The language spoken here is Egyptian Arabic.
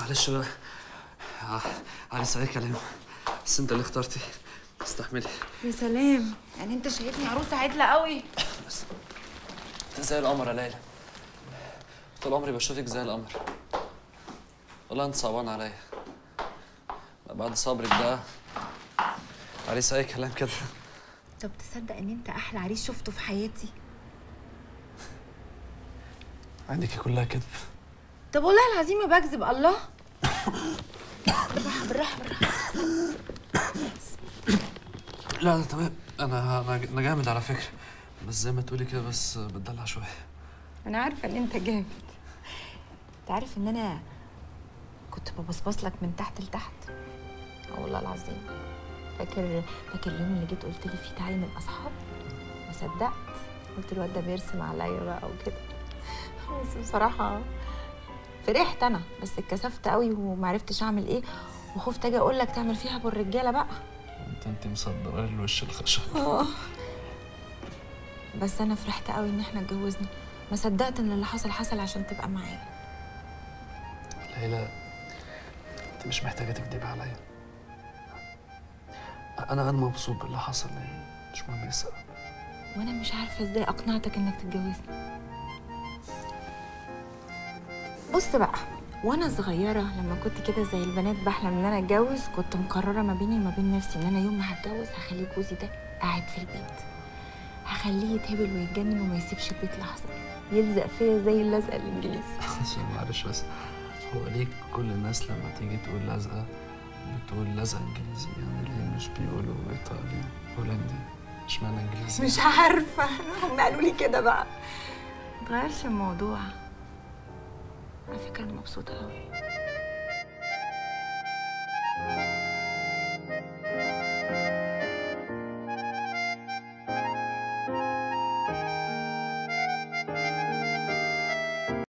معلش بقى ع- علي سعيد كلام بس انت اللي اخترتي استحملي يا سلام يعني انت شايفني عروسه عدله قوي بس انت زي القمر يا ليلى طول عمري بشوفك زي القمر والله انت صعبان عليا بعد صبرك ده عريس اي كلام كده طب تصدق ان انت احلى عريس شفته في حياتي عندك كلها كذب طب والله العظيم ما بكذب الله بالراحه بالراحه بالراحه لا لا تمام انا انا انا جامد على فكره بس زي ما تقولي كده بس بتدلع شويه انا عارفه ان انت جامد انت عارف ان انا كنت ببصبص لك من تحت لتحت اه والله العظيم فاكر فاكر اليوم اللي جيت قلت لي فيه تعالي نبقى اصحاب ما صدقت قلت الواد ده بيرسم عليا بقى وكده بس بصراحه فرحت انا بس اتكسفت قوي ومعرفتش اعمل ايه وخفت اجي اقول لك تعمل فيها ابو الرجاله بقى انت انت مصدره لي الوش الخشب آه. بس انا فرحت قوي ان احنا اتجوزنا ما صدقت ان اللي حصل حصل عشان تبقى معايا ليلى انت مش محتاجه تكدبي عليا انا انا مبسوط باللي حصل يعني مش مهم ايه السبب وانا مش عارفه ازاي اقنعتك انك تتجوزني بص بقى وانا صغيره لما كنت كده زي البنات بحلم ان انا اتجوز كنت مقرره ما بيني وما بين نفسي ان انا يوم ما هتجوز هخلي جوزي ده قاعد في البيت هخليه يتهبل ويتجنن وما يسيبش البيت لحظه يلزق فيا زي اللزقه الانجليزي عشان معلش بس هو ليه كل الناس لما تيجي تقول لزقه بتقول لزقه انجليزي يعني ليه مش بيقولوا ايطالي هولندي اشمعنى انجليزي مش عارفه هم قالوا لي كده بقى متغيرش الموضوع على فكره انا مبسوطه قوي